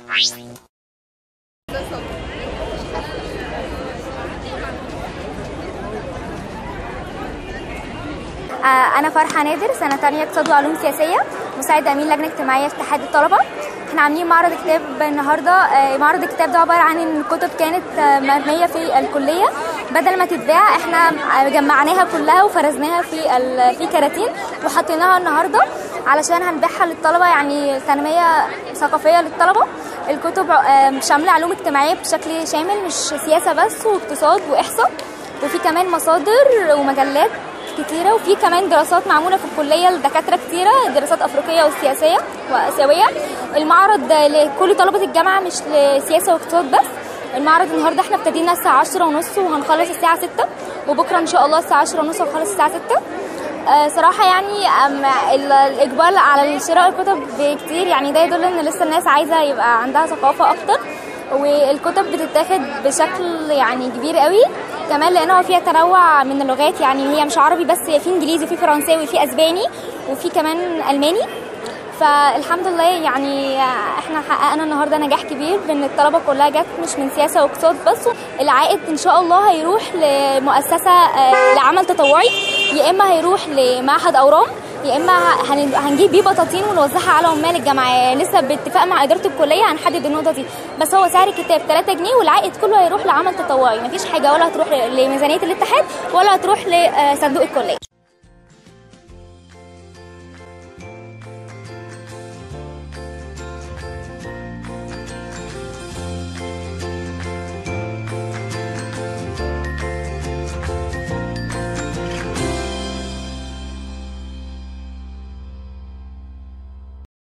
آه، أنا فرحة نادر سنة تانية اقتصاد وعلوم سياسية مساعد أمين لجنة اجتماعية في اتحاد الطلبة احنا عاملين معرض كتاب النهاردة آه، معرض الكتاب ده عبارة عن إن الكتب كانت آه، مرمية في الكلية بدل ما تتباع احنا آه، جمعناها كلها وفرزناها في ال- في كراتين وحطيناها النهاردة علشان هنبيعها للطلبة يعني تنمية ثقافية للطلبة الكتب آه، شاملة علوم اجتماعية بشكل شامل مش سياسة بس واقتصاد وإحصاء وفي كمان مصادر ومجلات كتيرة وفي كمان دراسات معمولة في الكلية لدكاترة كتيرة دراسات أفريقية وسياسية وآسيوية المعرض لكل طلبة الجامعة مش لسياسة واقتصاد بس المعرض النهاردة احنا ابتدينا الساعة عشرة ونص وهنخلص الساعة ستة وبكرة إن شاء الله الساعة عشرة ونص وهنخلص الساعة ستة آه، صراحة يعني أم، ال- الإقبال على شراء الكتب كتير يعني ده يدل إن لسه الناس عايزة يبقى عندها ثقافة أكتر والكتب بتتاخد بشكل يعني كبير قوي كمان لان هو فيها تنوع من اللغات يعني هي مش عربي بس هي في انجليزي وفي فرنساوي وفي اسباني وفي كمان الماني فالحمد لله يعني احنا حققنا النهارده نجاح كبير بان الطلبه كلها جت مش من سياسه واقتصاد بس العائد ان شاء الله هيروح لمؤسسه آه، لعمل تطوعي يا اما هيروح لمعهد اورام يا اما هن- هنجيب بيه بطاطين ونوزعها على عمال الجامعه لسه باتفاق مع اداره الكليه هنحدد النقطه دي بس هو سعر الكتاب 3 جنيه والعائد كله هيروح لعمل تطوعي مفيش حاجه ولا هتروح لميزانيه الاتحاد ولا هتروح لصندوق الكليه